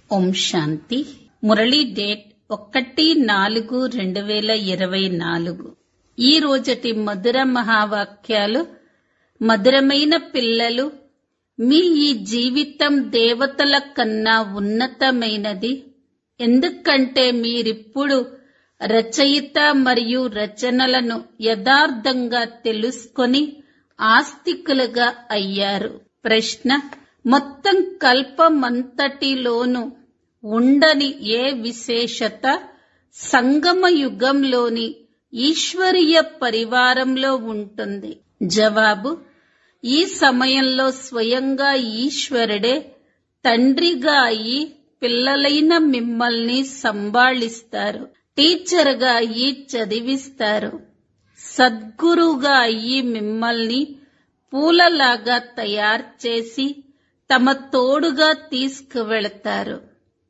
ఓం శాంతి Murali date ఒకటి నాలుగు రెండు వేల ఇరవై నాలుగు ఈ రోజటి మధుర మహావాక్యాలు మధురమైన పిల్లలు మీ ఈ జీవితం దేవతల కన్నా ఉన్నతమైనది ఎందుకంటే మీరిప్పుడు రచయిత మరియు రచనలను యథార్థంగా తెలుసుకొని ఆస్తికులుగా అయ్యారు ప్రశ్న మొత్తం కల్పమంతటిలోనూ ఉండని ఏ విశేషత సంగమ యుగంలోని ఈశ్వరీయ పరివారంలో ఉంటుంది జవాబు ఈ సమయంలో స్వయంగా ఈశ్వరుడే తండ్రిగా అయి పిల్లలైన మిమ్మల్ని సంభాళిస్తారు టీచర్గా అయ్యి చదివిస్తారు సద్గురుగా అయ్యి మిమ్మల్ని పూలలాగా తయారు చేసి తమ తోడుగా తీసుకువెళతారు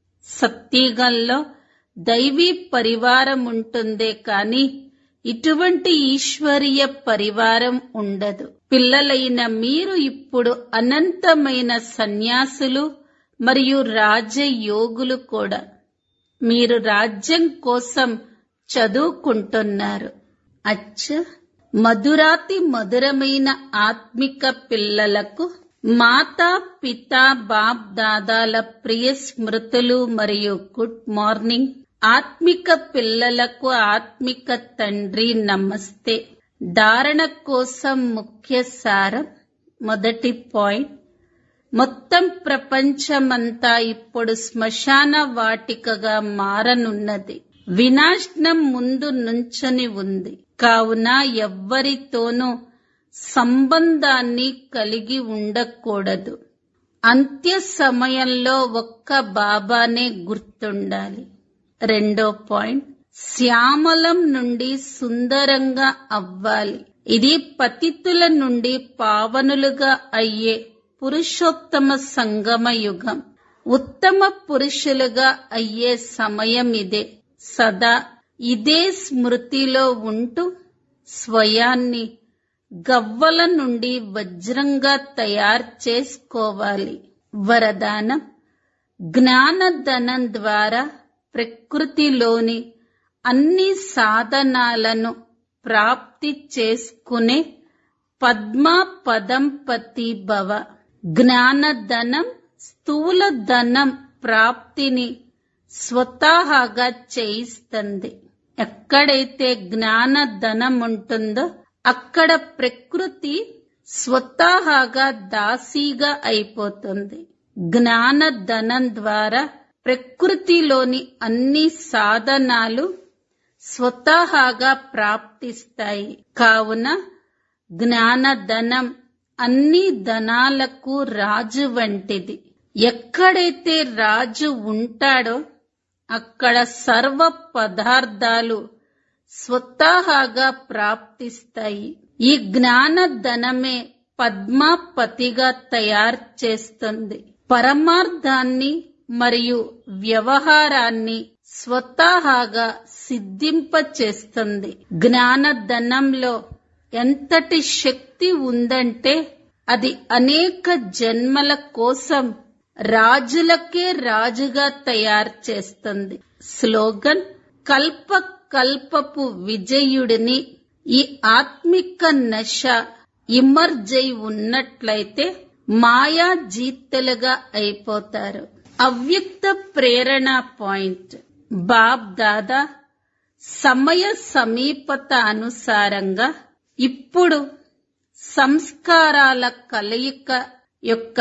సత్యగంలో దైవీ పరివారం ఉంటుందే కాని ఇటువంటి ఈశ్వరీయ పరివారం ఉండదు పిల్లలైన మీరు ఇప్పుడు అనంతమైన సన్యాసులు మరియు రాజయోగులు కూడా మీరు రాజ్యం కోసం చదువుకుంటున్నారు అచ్చ మధురాతి మధురమైన ఆత్మిక పిల్లలకు మాతా పిత బాప్ దాదాల ప్రియ స్మృతులు మరియు గుడ్ మార్నింగ్ ఆత్మిక పిల్లలకు ఆత్మిక తండ్రి నమస్తే ధారణ కోసం ముఖ్య సారం మొదటి పాయింట్ మొత్తం ప్రపంచమంతా ఇప్పుడు శ్మశాన వాటికగా మారనున్నది వినాశనం ముందు నుంచొని ఉంది కావున ఎవ్వరితోనూ సంబంధాన్ని కలిగి ఉండకూడదు అంత్య సమయంలో ఒక్క బాబానే గుర్తుండాలి రెండో పాయింట్ శ్యామలం నుండి సుందరంగా అవ్వాలి ఇది పతితుల నుండి పావనులుగా అయ్యే పురుషోత్తమ సంగమ యుగం ఉత్తమ పురుషులుగా అయ్యే సమయం ఇదే సదా ఇదే స్మృతిలో ఉంటూ స్వయాన్ని గవ్వల నుండి వజ్రంగా తయారు చేసుకోవాలి వరదానం జ్ఞానధనం ద్వారా ప్రకృతిలోని అన్ని సాధనాలను ప్రాప్తి చేసుకునే పద్మా పదంపతి భవ జ్ఞానధనం స్థూల ధనం ప్రాప్తిని స్వతహాగా చేయిస్తుంది ఎక్కడైతే జ్ఞాన ధనం ఉంటుందో అక్కడ ప్రకృతి స్వతహాగా దాసీగా అయిపోతుంది జ్ఞాన ధనం ద్వారా ప్రకృతిలోని అన్ని సాధనాలు స్వతహాగా ప్రాప్తిస్తాయి కావున జ్ఞానధనం అన్ని ధనాలకు రాజు వంటిది ఎక్కడైతే రాజు ఉంటాడో అక్కడ సర్వ పదార్థాలు స్వతహాగా ప్రాప్తిస్తాయి ఈ జ్ఞాన ధనమే పద్మాపతిగా తయారు చేస్తుంది పరమార్థాన్ని మరియు వ్యవహారాన్ని స్వతహాగా సిద్ధింపచేస్తుంది జ్ఞానధనంలో ఎంతటి శక్తి ఉందంటే అది అనేక జన్మల కోసం రాజులకే రాజుగా తయారు చేస్తుంది స్లోగన్ కల్ప కల్పపు విజయుడిని ఈ ఆత్మిక నశ ఇమర్జై ఉన్నట్లయితే మాయా జీతలుగా అయిపోతారు అవ్యక్త ప్రేరణ పాయింట్ బాబ్ దాదా సమయ సమీపత అనుసారంగా ఇప్పుడు సంస్కారాల కలయిక యొక్క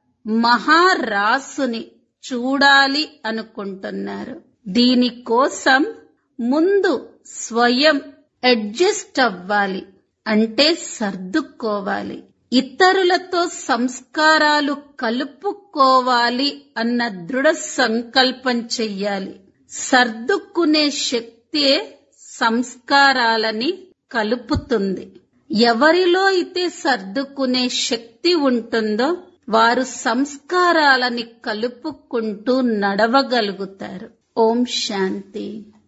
మహారాసుని చూడాలి అనుకుంటున్నారు దీనికోసం ముందు స్వయం అడ్జస్ట్ అవ్వాలి అంటే సర్దుకోవాలి ఇతరులతో సంస్కారాలు కలుపుకోవాలి అన్న దృఢ సంకల్పం చెయ్యాలి సర్దుకునే శక్తే సంస్కారాలని కలుపుతుంది ఎవరిలో అయితే సర్దుకునే శక్తి ఉంటుందో వారు సంస్కారాలని కలుపుకుంటూ నడవగలుగుతారు ఓం శాంతి